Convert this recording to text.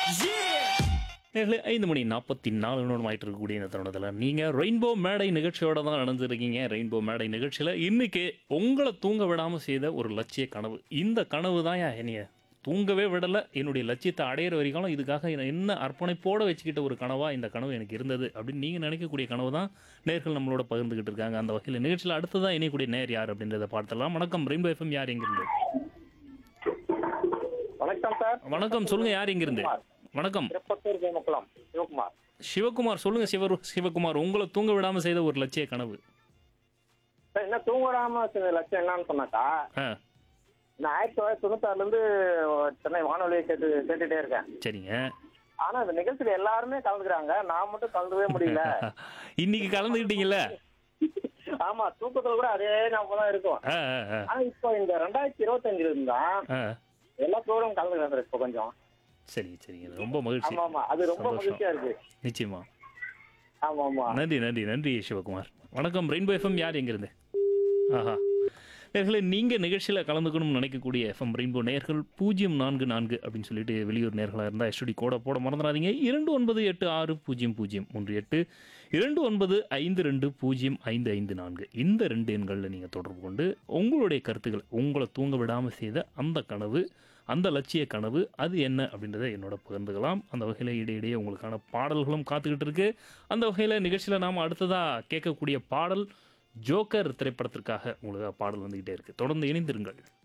நேர்களே ஐந்து மணி நாற்பத்தி நாலு நிமிடம் ஆயிட்டு இருக்கக்கூடிய இந்த தருணத்தில் நீங்கள் ரெயின்போ மேடை நிகழ்ச்சியோட தான் நடந்துருக்கீங்க ரெயின்போ மேடை நிகழ்ச்சியில் இன்னைக்கு உங்களை தூங்க விடாமல் செய்த ஒரு லட்சிய கனவு இந்த கனவு தான் என்னைய தூங்கவே விடலை என்னுடைய லட்சியத்தை அடையிற வரைக்கும் இதுக்காக நான் என்ன அர்ப்பணிப்போடு வச்சுக்கிட்ட ஒரு கனவாக இந்த கனவு எனக்கு இருந்தது அப்படின்னு நீங்கள் நினைக்கக்கூடிய கனவு தான் நேர்கள் நம்மளோட பகிர்ந்துக்கிட்டு இருக்காங்க அந்த வகையில் நிகழ்ச்சியில் அடுத்ததான் இணையக்கூடிய நேர் யார் அப்படின்றத பார்த்துடலாம் வணக்கம் ரெயின்போ எஃப்எம் யார் எங்கிருந்து வணக்கம் சார் வணக்கம் சொல்லுங்கள் யார் எங்கிருந்து வணக்கம் திருப்பத்தூர் ஜெயமக்குளம் சிவகுமார் சிவகுமார் சொல்லுங்க சிவர் சிவகுமார் உங்களை தூங்க விடாம செய்த ஒரு லட்சிய கனவு சார் என்ன தூங்காம வச்ச லட்சம் என்னன்னு சொன்னாக்கா ஆ நான் ஆயிரத்தி தொள்ளாயிரத்தி தொண்ணூத்தாறுல இருந்து சென்னை வானொலியை கேட்டு கேட்டுட்டே இருக்கேன் சரிங்க ஆனா இந்த நிகழ்ச்சியில எல்லாருமே கலந்துக்கிறாங்க நான் மட்டும் கலந்துக்கவே முடியல இன்னைக்கு கலந்துக்கிட்டீங்கல்ல ஆமா தூக்கத்துல கூட அதே ஞாபகம் தான் இருக்கும் ஆ ஆ, ஆ, ஆனா இப்போ இந்த ரெண்டாயிரத்தி இருபத்தஞ்சுல இருந்தா ஆ எல்லா ப்ரோக்ராம் கலந்துக்கிறேன் சார் இப்போ கொஞ்சம் சரி சரிங்க ரொம்ப மகிழ்ச்சி ஆமா ஆமா அது ரொம்ப சந்தோஷம். மகிழ்ச்சியா இருக்கு நிச்சயமா ஆமா ஆமா நன்றி நன்றி நன்றி சிவகுமார் வணக்கம் ரெயின்போ எஃப்எம் யார் எங்கிருந்து ஆஹா நேர்களே நீங்கள் நிகழ்ச்சியில் கலந்துக்கணும்னு நினைக்கக்கூடிய எஃப்எம் ரெயின்போ நேர்கள் பூஜ்ஜியம் நான்கு நான்கு அப்படின்னு சொல்லிட்டு வெளியூர் நேர்களாக இருந்தால் எஸ்டி கோட போட மறந்துடாதீங்க இரண்டு ஒன்பது எட்டு ஆறு பூஜ்ஜியம் பூஜ்ஜியம் மூன்று எட்டு இரண்டு ஒன்பது ஐந்து ரெண்டு பூஜ்ஜியம் ஐந்து ஐந்து நான்கு இந்த ரெண்டு எண்களில் நீங்கள் தொடர்பு கொண்டு உங்களுடைய கருத்துக்கள் உங்களை தூங்க விடாமல் செய்த அந்த கனவு அந்த லட்சிய கனவு அது என்ன அப்படின்றத என்னோட பகிர்ந்துக்கலாம் அந்த வகையில் இடையிடையே உங்களுக்கான பாடல்களும் காத்துக்கிட்டு இருக்கு அந்த வகையில் நிகழ்ச்சியில் நாம் அடுத்ததாக கேட்கக்கூடிய பாடல் ஜோக்கர் திரைப்படத்திற்காக உங்களுக்கு பாடல் வந்துக்கிட்டே இருக்கு தொடர்ந்து இணைந்திருங்கள்